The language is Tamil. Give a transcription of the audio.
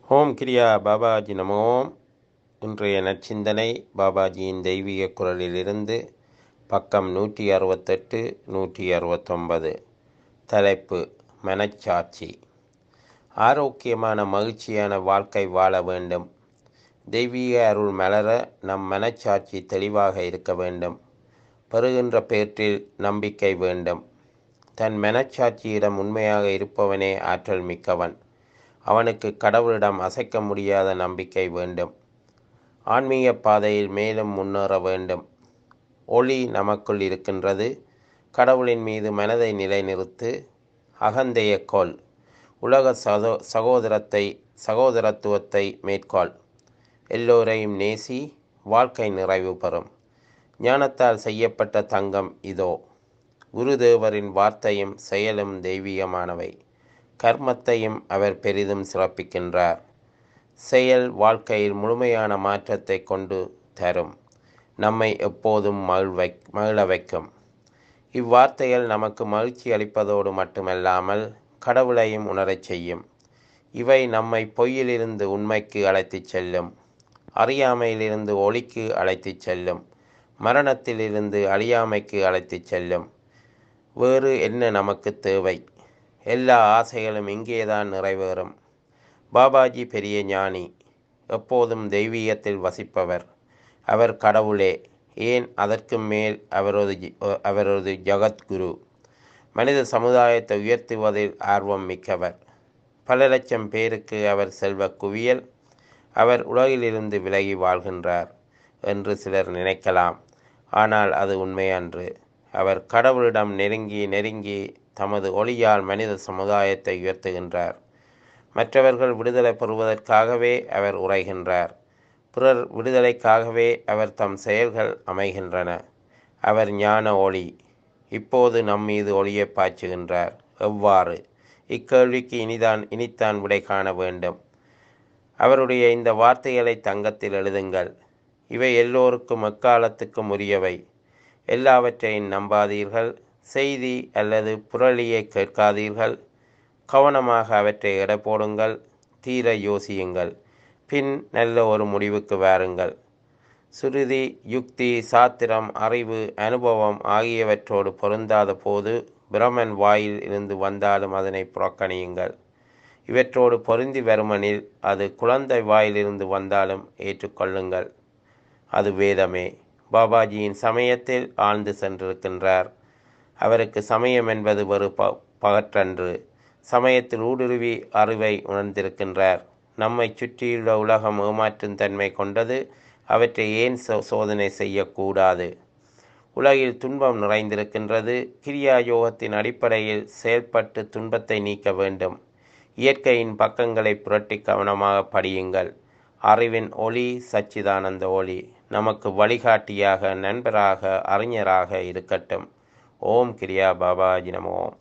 ஓம் கிரியா பாபாஜி நமோ இன்றைய நற்சிந்தனை பாபாஜியின் தெய்வீக குரலிலிருந்து பக்கம் நூற்றி அறுபத்தெட்டு நூற்றி அறுபத்தொன்பது தலைப்பு மனச்சாட்சி ஆரோக்கியமான மகிழ்ச்சியான வாழ்க்கை வாழ வேண்டும் தெய்வீக அருள் மலர நம் மனச்சாட்சி தெளிவாக இருக்க வேண்டும் பெறுகின்ற பேற்றில் நம்பிக்கை வேண்டும் தன் மனச்சாட்சியிடம் உண்மையாக இருப்பவனே ஆற்றல் மிக்கவன் அவனுக்கு கடவுளிடம் அசைக்க முடியாத நம்பிக்கை வேண்டும் ஆன்மீக பாதையில் மேலும் முன்னேற வேண்டும் ஒளி நமக்குள் இருக்கின்றது கடவுளின் மீது மனதை நிலைநிறுத்து அகந்தைய கோல் உலக சகோ சகோதரத்தை சகோதரத்துவத்தை மேற்கோள் எல்லோரையும் நேசி வாழ்க்கை நிறைவு பெறும் ஞானத்தால் செய்யப்பட்ட தங்கம் இதோ குருதேவரின் வார்த்தையும் செயலும் தெய்வீகமானவை கர்மத்தையும் அவர் பெரிதும் சிறப்பிக்கின்றார் செயல் வாழ்க்கையில் முழுமையான மாற்றத்தை கொண்டு தரும் நம்மை எப்போதும் மகிழ்வை மகிழ வைக்கும் இவ்வார்த்தைகள் நமக்கு மகிழ்ச்சி அளிப்பதோடு மட்டுமல்லாமல் கடவுளையும் உணரச் செய்யும் இவை நம்மை பொய்யிலிருந்து உண்மைக்கு அழைத்துச் செல்லும் அறியாமையிலிருந்து ஒளிக்கு அழைத்துச் செல்லும் மரணத்திலிருந்து அழியாமைக்கு அழைத்துச் செல்லும் வேறு என்ன நமக்கு தேவை எல்லா ஆசைகளும் இங்கேதான் நிறைவேறும் பாபாஜி பெரிய ஞானி எப்போதும் தெய்வீகத்தில் வசிப்பவர் அவர் கடவுளே ஏன் அதற்கு மேல் அவரது அவரது ஜகத்குரு மனித சமுதாயத்தை உயர்த்துவதில் ஆர்வம் மிக்கவர் பல லட்சம் பேருக்கு அவர் செல்வ குவியல் அவர் உலகிலிருந்து விலகி வாழ்கின்றார் என்று சிலர் நினைக்கலாம் ஆனால் அது உண்மையன்று அவர் கடவுளிடம் நெருங்கி நெருங்கி தமது ஒளியால் மனித சமுதாயத்தை உயர்த்துகின்றார் மற்றவர்கள் விடுதலை பெறுவதற்காகவே அவர் உரைகின்றார் பிறர் விடுதலைக்காகவே அவர் தம் செயல்கள் அமைகின்றன அவர் ஞான ஒளி இப்போது நம் மீது ஒளியை பாய்ச்சுகின்றார் எவ்வாறு இக்கேள்விக்கு இனிதான் இனித்தான் விடை காண வேண்டும் அவருடைய இந்த வார்த்தைகளை தங்கத்தில் எழுதுங்கள் இவை எல்லோருக்கும் எக்காலத்துக்கும் உரியவை எல்லாவற்றையும் நம்பாதீர்கள் செய்தி அல்லது புரளியை கேட்காதீர்கள் கவனமாக அவற்றை எடை போடுங்கள் தீர யோசியுங்கள் பின் நல்ல ஒரு முடிவுக்கு வாருங்கள் சுருதி யுக்தி சாத்திரம் அறிவு அனுபவம் ஆகியவற்றோடு பொருந்தாத போது பிரமன் வாயில் இருந்து வந்தாலும் அதனை புறக்கணியுங்கள் இவற்றோடு பொருந்தி வருமனில் அது குழந்தை வாயிலிருந்து வந்தாலும் ஏற்றுக்கொள்ளுங்கள் அது வேதமே பாபாஜியின் சமயத்தில் ஆழ்ந்து சென்றிருக்கின்றார் அவருக்கு சமயம் என்பது ஒரு ப பகற்றன்று சமயத்தில் ஊடுருவி அறிவை உணர்ந்திருக்கின்றார் நம்மை சுற்றியுள்ள உலகம் ஏமாற்றும் தன்மை கொண்டது அவற்றை ஏன் சோ சோதனை செய்யக்கூடாது உலகில் துன்பம் நிறைந்திருக்கின்றது கிரியா யோகத்தின் அடிப்படையில் செயல்பட்டு துன்பத்தை நீக்க வேண்டும் இயற்கையின் பக்கங்களை புரட்டி கவனமாக படியுங்கள் அறிவின் ஒளி சச்சிதானந்த ஒளி நமக்கு வழிகாட்டியாக நண்பராக அறிஞராக இருக்கட்டும் ஓம் கிரியா பாபாஜி நமோம்